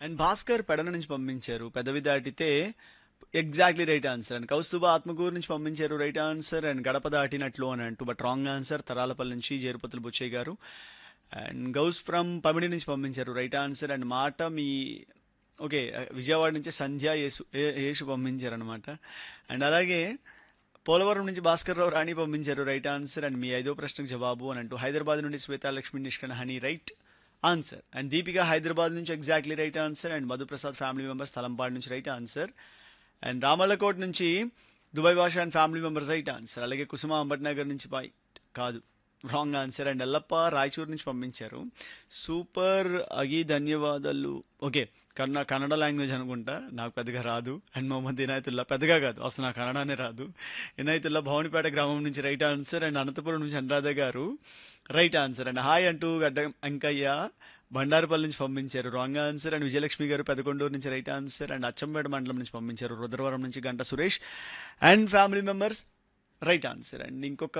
and Bhaskar పెడల నుంచి పంపించారు పెదవి దాటితే exactly right answer and Kaustubha Atmakur నుంచి పంపించారు రైట్ ఆన్సర్ అండ్ గడప దాటినట్లు అని అంటూ బట్ రాంగ్ ఆన్సర్ తరాలపల్లి నుంచి జేరుపతులు బుచ్చయ్య గారు అండ్ గౌస్ ఫ్రమ్ పమిడి నుంచి పంపించారు రైట్ ఆన్సర్ అండ్ మాట మీ ఓకే విజయవాడ నుంచి సంధ్య యేసు ఏ- యేసు పంపించారు అనమాట అండ్ అలాగే పోలవరం నుంచి భాస్కర్ రావు రాణి పంపించారు రైట్ ఆన్సర్ అండ్ మీ ఐదో ప్రశ్నకు జవాబు అని అంటూ హైదరాబాద్ నుండి శ్వేతా లక్ష్మి నిష్కణ honey right answer and Deepika Hyderabad నుంచి exactly right answer and Madhuprasad family members Talampadu నుంచి రైట్ ఆన్సర్ అండ్ రామల్లకోట్ నుంచి Dubai Basha and family members right answer అలాగే కుసుమ అంబట్నగర్ నుంచి బై- కాదు wrong answer and Yellappa Raichur నుంచి పంపించారు సూపర్ అగి ధన్యవాదాలు ఓకే కన్న కన్నడ లాంగ్వేజ్ అనుకుంటా నాకు పెద్దగా రాదు అండ్ మొహమ్మద్ ఇనాయతుల్లా పెద్దగా కాదు అసలు నాకు కన్నడనే రాదు ఇనాయతుల్లా భవనిపేట గ్రామం నుంచి రైట్ ఆన్సర్ అండ్ అనంతపురం నుంచి అనురాధ గారు రైట్ ఆన్సర్ అండ్ హాయ్ అంటూ గడ్డ అంకయ్య బండారుపల్లి నుంచి పంపించారు రాంగ్ ఆన్సర్ అండ్ విజయలక్ష్మి గారు పెదకొండూరు నుంచి రైట్ ఆన్సర్ అండ్ అచ్చంపేట మండలం నుంచి పంపించారు రుద్రవరం నుంచి గంట Suresh and family members right answer and ఇంకొక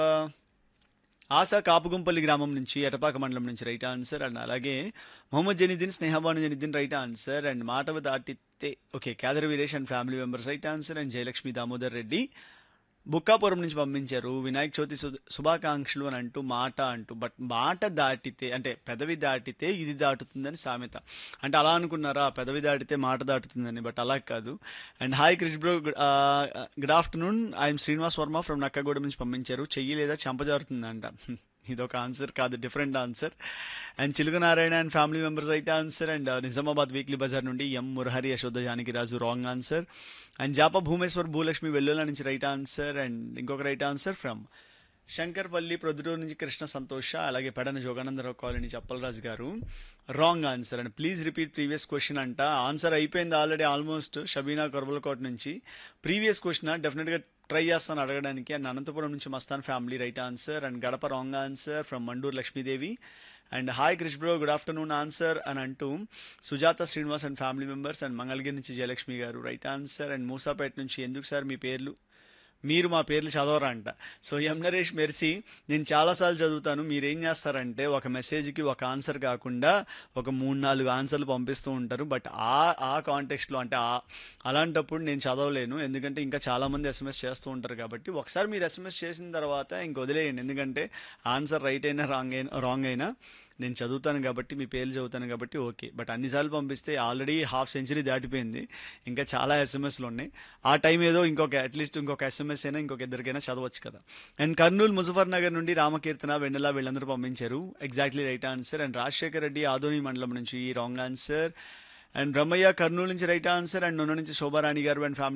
ఆశా కాపుగుంపల్లి గ్రామం నుంచి ఎటపాక మండలం నుంచి రైట్ ఆన్సర్ అండ్ అలాగే Mohammed Janeeddin Snehabanu Janeeddin right answer and మాటవ దాటితే okay Kedar Veeresh and family members right answer and Jayalakshmi Damodar Reddy Bukkapuram నుంచి పంపించారు వినాయక చవితి శు- శుభాకాంక్షలు అని అంటూ మాట అంటూ బట్ మాట దాటితే అంటే పెదవి దాటితే ఇది దాటుతుందని సామెత అంటే అలా అనుకున్నారా పెదవి దాటితే మాట దాటుతుందని బట్ అలా కాదు and hi Krish bro good afternoon I'm Srinivas Varma from Nakkagudem నుంచి పంపించారు చెయ్యి లేదా చంపజారుతుందంట ఇదొక ఆన్సర్ కాదు different answer and Chiluka Narayana and family members right answer and Nizamabad weekly బజార్ నుండి M Murahari Yashoda Janakiraju wrong answer and జాప భూమేశ్వర్ భూలక్ష్మి వెల్లుల నుంచి రైట్ ఆన్సర్ అండ్ ఇంకొక right answer from Shankarpalli Proddatur నుంచి కృష్ణ సంతోష అలాగే Pedana Joganandarao colony Chappalaraju garu wrong answer and please repeat previous question అంట ఆన్సర్ అయిపోయింది ఆల్రెడీ ఆల్మోస్ట్ షబీనా కొరబలకోట నుంచి ప్రీవియస్ క్వశ్చన్ డెఫినెట్గా ట్రై చేస్తాను అడగడానికి అండ్ అనంతపురం నుంచి Mastan family right answer and Gadapa wrong answer from Manduru Lakshmidevi and hi Krish bro good afternoon answer అని అంటూ Sujatha Srinivas and family members and Mangalagiri నుంచి జయలక్ష్మి గారు రైట్ ఆన్సర్ అండ్ మూసాపేట నుంచి ఎందుకు సార్ మీ పేర్లు మీరు మా పేర్లు చదవరా అంట సో ఎం నరేష్ మెర్సీ నేను చాలాసార్లు చదువుతాను మీరు ఏం చేస్తారంటే ఒక మెసేజ్కి ఒక ఆన్సర్ కాకుండా ఒక మూడు నాలుగు ఆన్సర్లు పంపిస్తూ ఉంటారు బట్ ఆ ఆ కాంటెక్స్ట్లో అంటే ఆ అలాంటప్పుడు నేను చదవలేను ఎందుకంటే ఇంకా చాలామంది ఎస్ఎంఎస్ చేస్తూ ఉంటారు కాబట్టి ఒకసారి మీరు ఎస్ఎంఎస్ చేసిన తర్వాత ఇంక వదిలేయండి ఎందుకంటే ఆన్సర్ రైట్ అయినా రాంగ్ అయినా రాంగ్ అయినా నేను చదువుతాను కాబట్టి మీ పేర్లు చదువుతాను కాబట్టి ఓకే బట్ అన్నిసార్లు పంపిస్తే ఆల్రెడీ హాఫ్ సెంచరీ దాటిపోయింది ఇంకా చాలా ఎస్ఎంఎస్లు ఉన్నాయి ఆ టైం ఏదో ఇంకొక అట్లీస్ట్ ఇంకొక ఎస్ఎంఎస్ అయినా ఇంకొక ఇద్దరికైనా చదవచ్చు కదా అండ్ కర్నూలు ముజఫర్ నగర్ నుండి రామకీర్తన వెన్నెల వీళ్ళందరూ పంపించారు exactly right answer and Rajasekhar Reddy Adoni మండలం నుంచి wrong answer and Brahmayya Kurnool నుంచి రైట్ ఆన్సర్ అండ్ నొన్న నుంచి శోభారాణి గారు అండ్ ఫ్యామిలీ